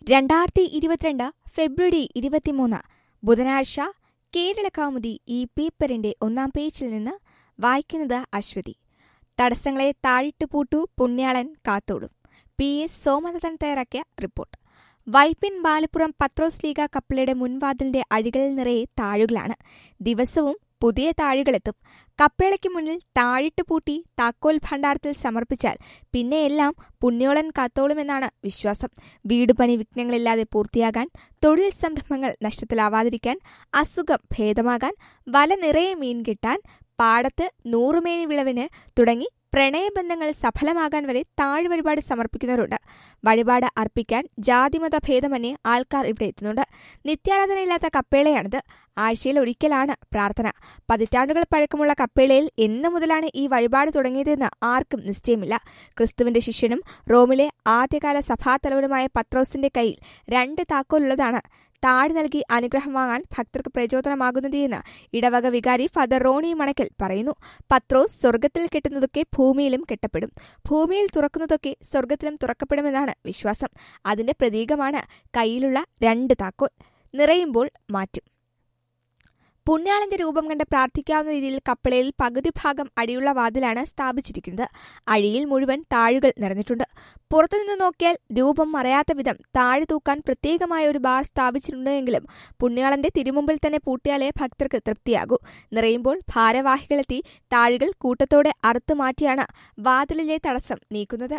രണ്ടായിരത്തി ഇരുപത്തിരണ്ട് ഫെബ്രുവരി ഇരുപത്തിമൂന്ന് ബുധനാഴ്ച കേരള കൗമുദി ഈ പേപ്പറിന്റെ ഒന്നാം പേജിൽ നിന്ന് വായിക്കുന്നത് അശ്വതി തടസ്സങ്ങളെ താഴിട്ട് പൂട്ടു പുണ്യാളൻ കാത്തോടും പി എസ് സോമനാഥൻ തയ്യാറാക്കിയ റിപ്പോർട്ട് വൈപ്പിൻ ബാലപ്പുറം പത്രോസ് ലീഗ കപ്പലയുടെ മുൻവാതിലിന്റെ അഴികളിൽ നിറയെ താഴുകളാണ് ദിവസവും പുതിയ താഴുകളെത്തും കപ്പേളയ്ക്ക് മുന്നിൽ താഴിട്ട് പൂട്ടി താക്കോൽ ഭണ്ഡാരത്തിൽ സമർപ്പിച്ചാൽ പിന്നെയെല്ലാം പുണ്യോളൻ കാത്തോളുമെന്നാണ് വിശ്വാസം വീട് പണി വിഘ്നങ്ങളില്ലാതെ പൂർത്തിയാകാൻ തൊഴിൽ സംരംഭങ്ങൾ നഷ്ടത്തിലാവാതിരിക്കാൻ അസുഖം ഭേദമാകാൻ വല നിറയെ മീൻ കിട്ടാൻ പാടത്ത് നൂറുമേനി വിളവിന് തുടങ്ങി പ്രണയബന്ധങ്ങൾ സഫലമാകാൻ വരെ താഴ് വഴിപാട് സമർപ്പിക്കുന്നവരുണ്ട് വഴിപാട് അർപ്പിക്കാൻ ജാതിമത ഭേദമന്യേ ആൾക്കാർ ഇവിടെ എത്തുന്നുണ്ട് നിത്യാരാധനയില്ലാത്ത കപ്പേളയാണിത് ആഴ്ചയിൽ ഒരിക്കലാണ് പ്രാർത്ഥന പതിറ്റാണ്ടുകൾ പഴക്കമുള്ള കപ്പേളയിൽ എന്ന് മുതലാണ് ഈ വഴിപാട് തുടങ്ങിയതെന്ന് ആർക്കും നിശ്ചയമില്ല ക്രിസ്തുവിന്റെ ശിഷ്യനും റോമിലെ ആദ്യകാല സഭാതലവനുമായ പത്രോസിന്റെ കയ്യിൽ രണ്ട് താക്കോലുള്ളതാണ് താഴ് നൽകി അനുഗ്രഹം വാങ്ങാൻ ഭക്തർക്ക് പ്രചോദനമാകുന്നത് എന്ന് ഇടവക വികാരി ഫാദർ റോണി മണക്കൽ പറയുന്നു പത്രോസ് സ്വർഗത്തിൽ കെട്ടുന്നതൊക്കെ ഭൂമിയിലും കെട്ടപ്പെടും ഭൂമിയിൽ തുറക്കുന്നതൊക്കെ സ്വർഗത്തിലും തുറക്കപ്പെടുമെന്നാണ് വിശ്വാസം അതിന്റെ പ്രതീകമാണ് കയ്യിലുള്ള രണ്ട് താക്കോൽ നിറയുമ്പോൾ മാറ്റും പുണ്യാളന്റെ രൂപം കണ്ട് പ്രാർത്ഥിക്കാവുന്ന രീതിയിൽ കപ്പളയിൽ പകുതി ഭാഗം അടിയുള്ള വാതിലാണ് സ്ഥാപിച്ചിരിക്കുന്നത് അഴിയിൽ മുഴുവൻ താഴുകൾ നിറഞ്ഞിട്ടുണ്ട് പുറത്തുനിന്ന് നോക്കിയാൽ രൂപം മറയാത്ത വിധം താഴ് തൂക്കാൻ പ്രത്യേകമായ ഒരു ബാർ സ്ഥാപിച്ചിട്ടുണ്ടെങ്കിലും പുണ്യാളന്റെ തിരുമുമ്പിൽ തന്നെ പൂട്ടിയാലേ ഭക്തർക്ക് തൃപ്തിയാകൂ നിറയുമ്പോൾ ഭാരവാഹികളെത്തി താഴുകൾ കൂട്ടത്തോടെ അറുത്തു മാറ്റിയാണ് വാതിലിലെ തടസ്സം നീക്കുന്നത്